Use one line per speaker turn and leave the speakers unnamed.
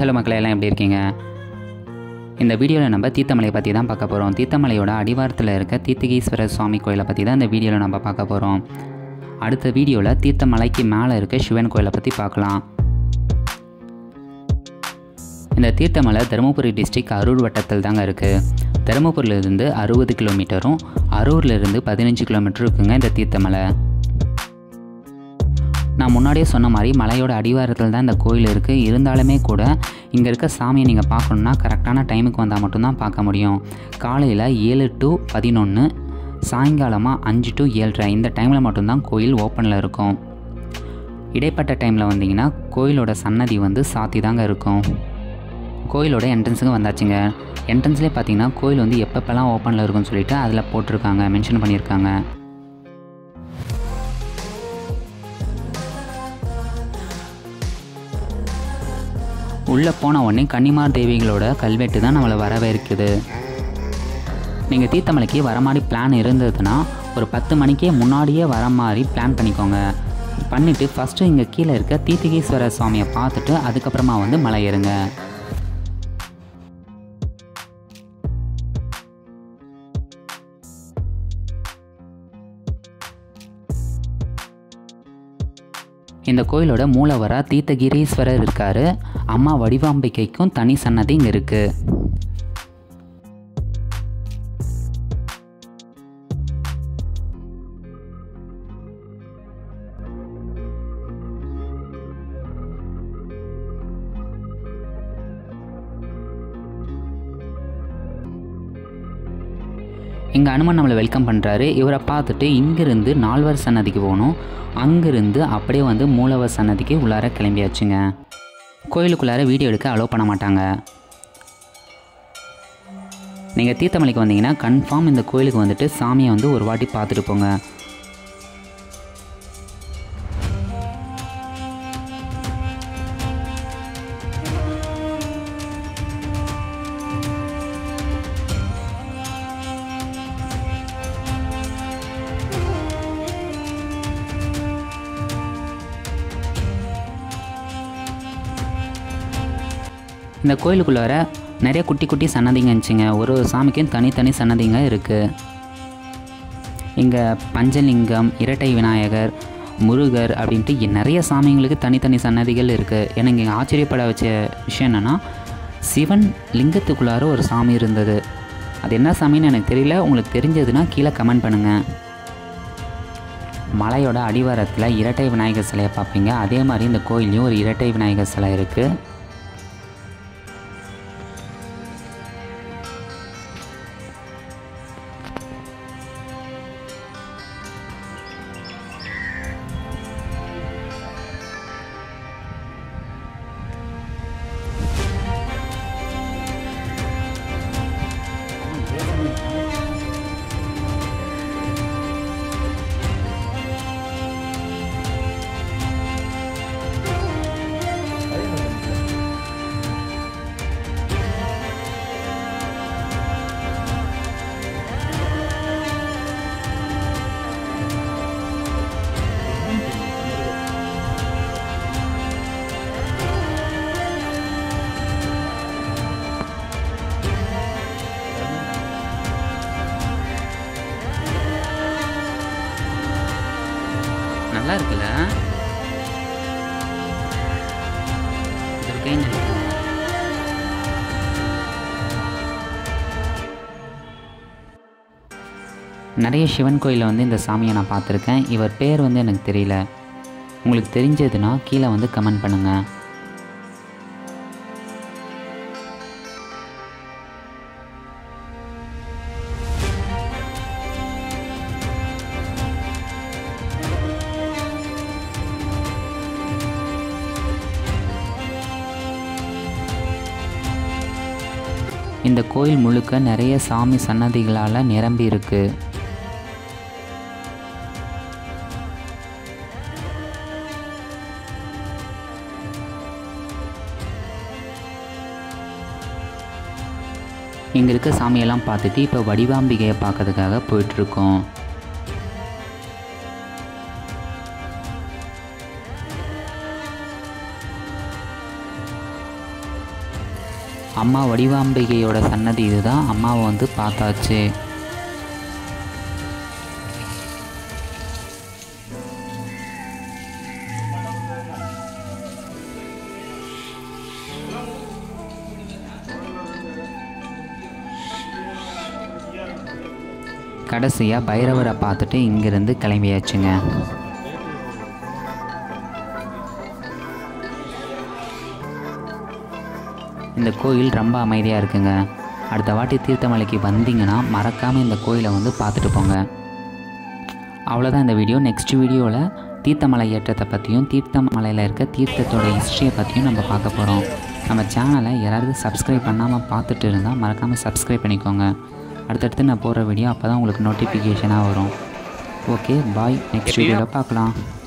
Hello மக்களே எல்லாம் எப்படி இருக்கீங்க இந்த வீடியோவில் நம்ம தீர்த்தமலையை பற்றி தான் பார்க்க போகிறோம் தீர்த்தமலையோட அடிவாரத்தில் இருக்க தீர்த்தகீஸ்வரர் சுவாமி கோயிலை பற்றி தான் இந்த வீடியோவில் நம்ம பார்க்க போகிறோம் அடுத்த வீடியோவில் தீர்த்தமலைக்கு மேலே இருக்க சிவன் கோயிலை பற்றி பார்க்கலாம் இந்த தீர்த்தமலை தருமபுரி டிஸ்ட்ரிக்ட் அரூர் வட்டத்தில் தாங்க இருக்குது தருமபுரியிலிருந்து அறுபது கிலோமீட்டரும் அரூர்லேருந்து பதினஞ்சு கிலோமீட்டர் இருக்குங்க இந்த தீர்த்தமலை நான் முன்னாடியே சொன்ன மாதிரி மலையோட அடிவாரத்தில் தான் இந்த கோயில் இருக்குது இருந்தாலுமே கூட இங்கே இருக்க சாமியை நீங்கள் பார்க்கணுன்னா கரெக்டான டைமுக்கு வந்தால் மட்டும்தான் பார்க்க முடியும் காலையில் ஏழு டு பதினொன்று சாயங்காலமாக அஞ்சு டு ஏழரை இந்த டைமில் மட்டும்தான் கோயில் ஓப்பனில் இருக்கும் இடைப்பட்ட டைமில் வந்தீங்கன்னா கோயிலோட சன்னதி வந்து சாத்தி தாங்க இருக்கும் கோயிலோட என்ட்ரன்ஸுக்கு வந்தாச்சுங்க என்ட்ரன்ஸ்லேயே பார்த்தீங்கன்னா கோயில் வந்து எப்பப்பெல்லாம் ஓப்பனில் இருக்கும்னு சொல்லிட்டு அதில் போட்டிருக்காங்க மென்ஷன் பண்ணியிருக்காங்க உள்ளே போன உடனே கன்னிமார் தேவிகளோட கல்வெட்டு தான் நம்மளை வரவேற்குது நீங்கள் தீர்த்தமலைக்கு வர மாதிரி பிளான் இருந்ததுன்னா ஒரு பத்து மணிக்கே முன்னாடியே வர மாதிரி பிளான் பண்ணிக்கோங்க பண்ணிவிட்டு ஃபஸ்ட்டு இங்கே கீழே இருக்க தீர்த்தகீஸ்வரர் சுவாமியை பார்த்துட்டு அதுக்கப்புறமா வந்து மலை ஏறுங்க இந்த கோயிலோட மூலவரா தீர்த்தகிரீஸ்வரர் இருக்கார் அம்மா வடிவாம்பிகைக்கும் தனி சன்னதி இங்கே இருக்குது இங்கே அனுமன் நம்மளை வெல்கம் பண்ணுறாரு இவரை பார்த்துட்டு இங்கேருந்து நால்வர் சன்னதிக்கு போகணும் அங்கேருந்து அப்படியே வந்து மூலவர் சன்னதிக்கு உள்ளார கிளம்பியாச்சுங்க கோயிலுக்குள்ளார வீடியோ எடுக்க அலோவ் பண்ண மாட்டாங்க நீங்கள் தீர்த்தமலைக்கு வந்தீங்கன்னா கன்ஃபார்ம் இந்த கோயிலுக்கு வந்துட்டு சாமியை வந்து ஒரு வாட்டி பார்த்துட்டு போங்க இந்த கோயிலுக்குள்ளார நிறைய குட்டி குட்டி சன்னதிங்க இருந்துச்சுங்க ஒரு ஒரு சாமிக்கும் தனித்தனி சன்னதிங்க இருக்குது இங்கே பஞ்சலிங்கம் இரட்டை விநாயகர் முருகர் அப்படின்ட்டு இ- நிறைய சாமிங்களுக்கு தனித்தனி சன்னதிகள் இருக்குது எனக்கு இங்கே ஆச்சரியப்பட வச்ச விஷயம் என்னென்னா சிவன் லிங்கத்துக்குள்ளார ஒரு சாமி இருந்தது அது என்ன சாமின்னு எனக்கு தெரியல உங்களுக்கு தெரிஞ்சதுன்னா கீழே கமெண்ட் பண்ணுங்கள் மலையோட அடிவாரத்தில் இரட்டை விநாயகர் சிலையை பார்ப்பீங்க அதே மாதிரி இந்த கோயில்லையும் ஒரு இரட்டை விநாயகர் சிலை இருக்குது நல்லா இருக்குல்ல துர்க்கைன்னு இருக்கு. நிறைய சிவன் கோயிலில் வந்து இந்த சாமியை நான் பார்த்துருக்கேன் இவர் பேர் வந்து எனக்கு தெரியல உங்களுக்கு தெரிஞ்சதுன்னா கீழே வந்து கமெண்ட் பண்ணுங்கள் இந்த கோயில் முழுக்க நிறைய சாமி சன்னதிகளால் நிரம்பி இருக்கு இங்கே இருக்க சாமியெல்லாம் பார்த்துட்டு இப்போ வடிவாம்பிகையை பார்க்கறதுக்காக போயிட்டுருக்கோம் அம்மா வடிவாம்பிகையோட சன்னதி இதுதான் அம்மாவை வந்து பார்த்தாச்சு கடைசியாக பைரவரை பார்த்துட்டு இங்கேருந்து கிளம்பியாச்சுங்க இந்த கோயில் ரொம்ப அமைதியாக இருக்குங்க அடுத்த வாட்டி தீர்த்தமலைக்கு வந்தீங்கன்னா மறக்காமல் இந்த கோயிலை வந்து பார்த்துட்டு போங்க அவ்வளோதான் இந்த வீடியோ நெக்ஸ்ட் வீடியோவில் தீர்த்தமலை ஏற்றத்தை பற்றியும் தீர்த்தமலையில் இருக்க தீர்த்தத்தோட ஹிஸ்ட்ரியை பற்றியும் நம்ம பார்க்க போகிறோம் நம்ம சேனலை யாராவது சப்ஸ்கிரைப் பண்ணாமல் பார்த்துட்டு இருந்தால் மறக்காமல் சப்ஸ்கிரைப் பண்ணிக்கோங்க அடுத்தடுத்து நான் போகிற வீடியோ அப்போ தான் உங்களுக்கு நோட்டிஃபிகேஷனாக வரும் ஓகே பாய் நெக்ஸ்ட் வீடியோவில் பார்க்கலாம்